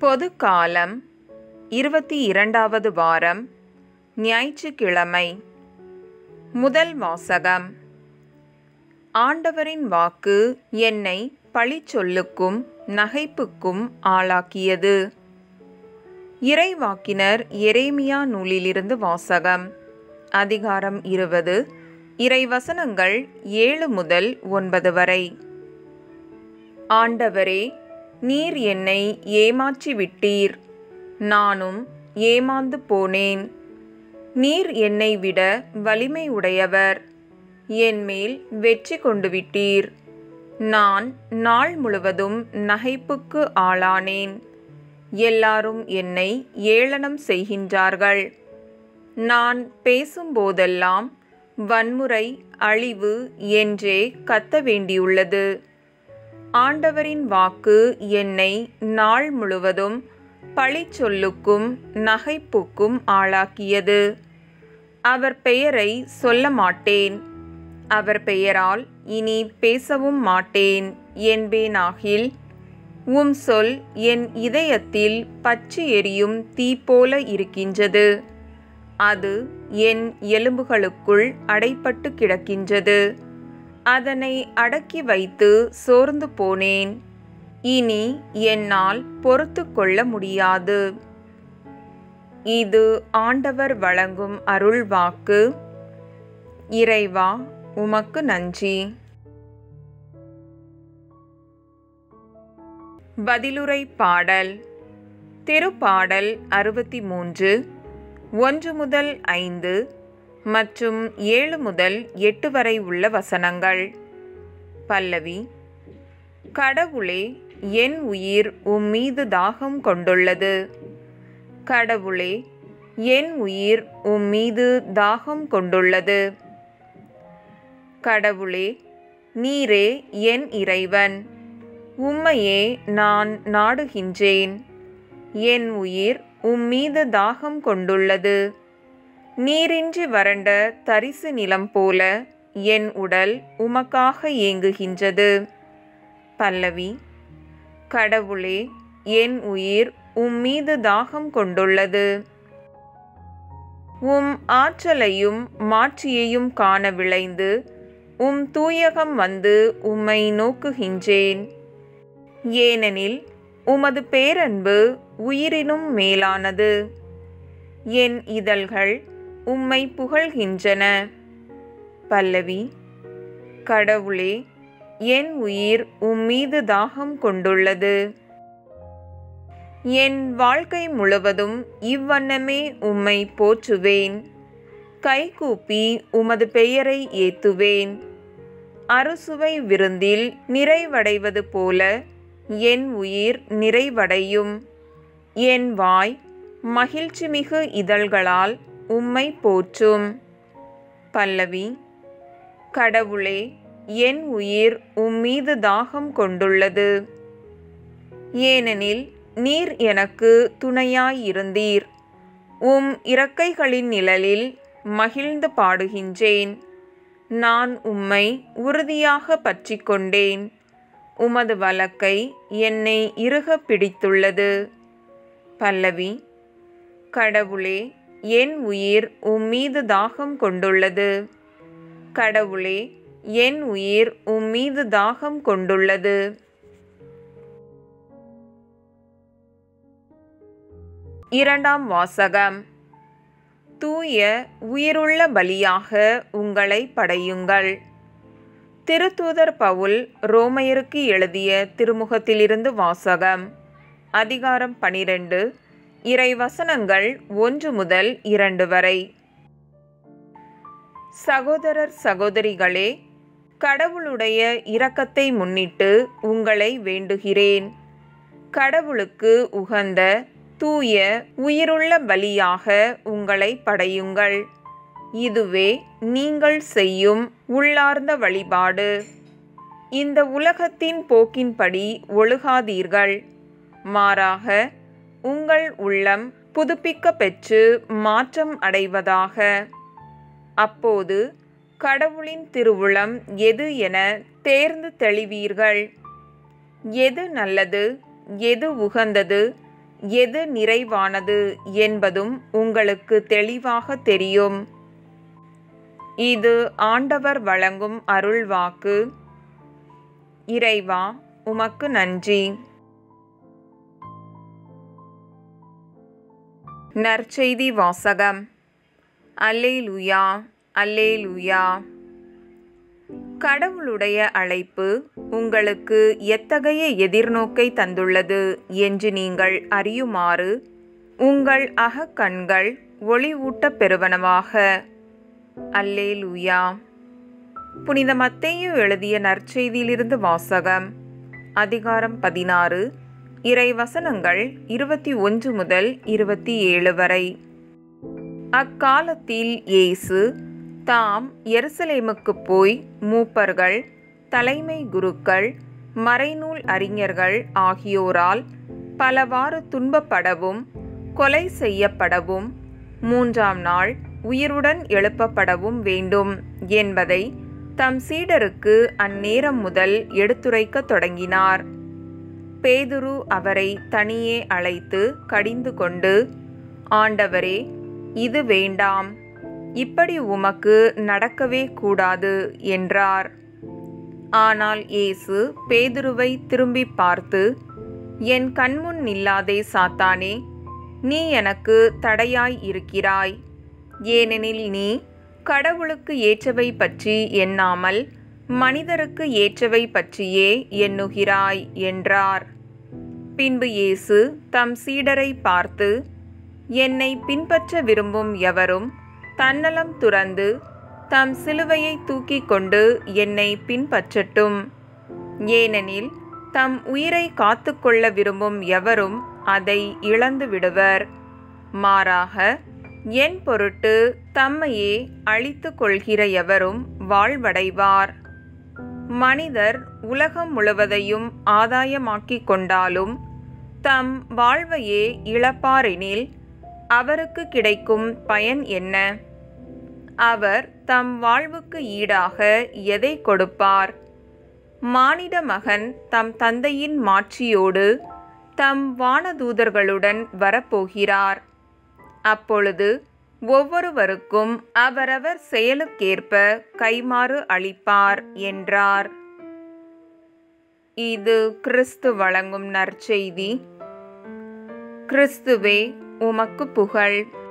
பொது காலம் இருபத்தி இரண்டாவது வாரம் ஞாயிற்றுக்கிழமை முதல் வாசகம் ஆண்டவரின் வாக்கு என்னை பழிச்சொல்லுக்கும் நகைப்புக்கும் ஆளாக்கியது இறைவாக்கினர் எரேமியா நூலிலிருந்து வாசகம் அதிகாரம் இருபது இறைவசனங்கள் ஏழு முதல் ஒன்பது வரை ஆண்டவரே நீர் என்னை ஏமாற்றி விட்டீர் நானும் ஏமாந்து போனேன் நீர் என்னை விட வலிமை உடையவர் என் மேல் வெற்றி கொண்டு விட்டீர் நான் நாள் முழுவதும் நகைப்புக்கு ஆளானேன் எல்லாரும் என்னை ஏளனம் செய்கின்றார்கள் நான் பேசும்போதெல்லாம் வன்முறை அழிவு என்றே கத்த வேண்டியுள்ளது ஆண்டவரின் வாக்கு என்னை நாள் முழுவதும் பழிச்சொல்லுக்கும் நகைப்புக்கும் ஆளாக்கியது அவர் பெயரை சொல்ல மாட்டேன் அவர் பெயரால் இனி பேசவும் மாட்டேன் என்பேனாகில் உம் சொல் என் இதயத்தில் பற்றி எரியும் தீ போல இருக்கின்றது அது என் எலும்புகளுக்குள் அடைப்பட்டு கிடக்கின்றது அதனை அடக்கி வைத்து சோர்ந்து போனேன் இனி என்னால் பொறுத்து கொள்ள முடியாது இது ஆண்டவர் வழங்கும் அருள் வாக்கு இறைவா உமக்கு நன்றி பதிலுரை பாடல் திருப்பாடல் அறுபத்தி மூன்று ஒன்று முதல் ஐந்து மற்றும் ஏழு முதல் எட்டு வரை உள்ள வசனங்கள் பல்லவி கடவுளே என் உயிர் உம் மீது தாகம் கொண்டுள்ளது கடவுளே என் உயிர் உம் மீது தாகம் கொண்டுள்ளது கடவுளே நீரே என் இறைவன் உம்மையே நான் நாடுகின்றேன் என் உயிர் உம் மீது தாகம் கொண்டுள்ளது நீரின்றி வறண்ட தரிசு நிலம் போல என் உடல் உமக்காக ஏங்குகின்றது பல்லவி கடவுளே என் உயிர் உம் மீது தாகம் கொண்டுள்ளது உம் ஆற்றலையும் மாட்சியையும் காண விளைந்து உம் தூயகம் வந்து உம்மை நோக்குகின்றேன் ஏனெனில் உமது பேரன்பு உயிரினும் மேலானது என் இதழ்கள் உம்மை புகழ்கின்றன பல்லவி கடவுளே என் உயிர் உம்மீது தாகம் கொண்டுள்ளது என் வாழ்க்கை முழுவதும் இவ்வண்ணமே உம்மை போற்றுவேன் கைகூப்பி உமது பெயரை ஏத்துவேன் அறுசுவை விருந்தில் நிறைவடைவது போல என் உயிர் நிறைவடையும் என் வாய் மகிழ்ச்சிமிகு இதழ்களால் உம்மை போற்றும் பல்லவி கடவுளே என் உயிர் உம்மீது தாகம் கொண்டுள்ளது ஏனெனில் நீர் எனக்கு துணையாயிருந்தீர் உம் இறக்கைகளின் நிழலில் மகிழ்ந்து பாடுகின்றேன் நான் உம்மை உறுதியாக பற்றி கொண்டேன் உமது வழக்கை என்னை இறுக பிடித்துள்ளது பல்லவி கடவுளே என் உயிர் உம்மீது தாகம் கொண்டுள்ளது கடவுளே என் உயிர் உம்மீது தாகம் கொண்டுள்ளது இரண்டாம் வாசகம் தூய உயிருள்ள பலியாக உங்களை படையுங்கள் திருத்தூதர் பவுல் ரோமையருக்கு எழுதிய திருமுகத்திலிருந்து வாசகம் அதிகாரம் பனிரெண்டு இறை வசனங்கள் ஒன்று முதல் இரண்டு வரை சகோதரர் சகோதரிகளே கடவுளுடைய இரக்கத்தை முன்னிட்டு உங்களை வேண்டுகிறேன் கடவுளுக்கு உகந்த தூய உயிருள்ள பலியாக உங்களை படையுங்கள் இதுவே நீங்கள் செய்யும் உள்ளார்ந்த வழிபாடு இந்த உலகத்தின் போக்கின்படி ஒழுகாதீர்கள் மாறாக உங்கள் உள்ளம் புதுப்பிக்க பெற்று மாற்றம் அடைவதாக அப்போது கடவுளின் திருவுளம் எது என தேர்ந்து தெளிவீர்கள் எது நல்லது எது உகந்தது எது நிறைவானது என்பதும் உங்களுக்கு தெளிவாக தெரியும் இது ஆண்டவர் வழங்கும் அருள்வாக்கு இறைவா உமக்கு நன்றி நற்செய்தி வாசகம் அல்லேலுயா அல்லேலுயா கடவுளுடைய அழைப்பு உங்களுக்கு எத்தகைய எதிர்நோக்கை தந்துள்ளது என்று நீங்கள் அறியுமாறு உங்கள் அகக்கண்கள் ஒளிவூட்டப் பெறுவனவாக அல்லேலுயா புனித மத்தேயு எழுதிய நற்செய்தியிலிருந்து வாசகம் அதிகாரம் பதினாறு இறை வசனங்கள் இருபத்தி ஒன்று முதல் இருபத்தி ஏழு வரை அக்காலத்தில் இயேசு தாம் எருசலேமுக்கு போய் மூப்பர்கள் தலைமை குருக்கள் மறைநூல் அறிஞர்கள் ஆகியோரால் பலவாறு துன்பப்படவும் கொலை செய்யப்படவும் மூன்றாம் நாள் உயிருடன் எழுப்பப்படவும் வேண்டும் என்பதை தம் சீடருக்கு அந்நேரம் முதல் எடுத்துரைக்கத் தொடங்கினார் பேதுரு அவரை தனியே அழைத்து கடிந்து கொண்டு ஆண்டவரே இது வேண்டாம் இப்படி உமக்கு நடக்கவே கூடாது என்றார் ஆனால் இயேசு பேதுருவை திரும்பி பார்த்து என் கண்முன் நில்லாதே சாத்தானே நீ எனக்கு தடையாய் இருக்கிறாய் ஏனெனில் நீ கடவுளுக்கு ஏற்றவை பற்றி எண்ணாமல் மனிதருக்கு ஏற்றவை பற்றியே எண்ணுகிறாய் என்றார் பின்பு இயேசு தம் சீடரை பார்த்து என்னை பின்பற்ற விரும்பும் எவரும் தன்னலம் துறந்து தம் சிலுவையை தூக்கிக் கொண்டு என்னை பின்பற்றட்டும் ஏனெனில் தம் உயிரை காத்துக்கொள்ள விரும்பும் எவரும் அதை இழந்து விடுவர் மாறாக என் பொருட்டு தம்மையே அழித்து கொள்கிற எவரும் வாழ்வடைவார் மனிதர் உலகம் முழுவதையும் ஆதாயமாக்கிக் கொண்டாலும் தம் வாழ்வையே இழப்பாரெனில் அவருக்கு கிடைக்கும் பயன் என்ன அவர் தம் வாழ்வுக்கு ஈடாக எதை கொடுப்பார் மானிட மகன் தம் தந்தையின் மாட்சியோடு தம் வானதூதர்களுடன் வரப்போகிறார் அப்பொழுது ஒவ்வொருவருக்கும் அவரவர் செயலுக்கேற்ப கைமாறு அளிப்பார் என்றார் இது கிறிஸ்து வழங்கும் நற்செய்தி கிறிஸ்துவே உமக்கு புகழ்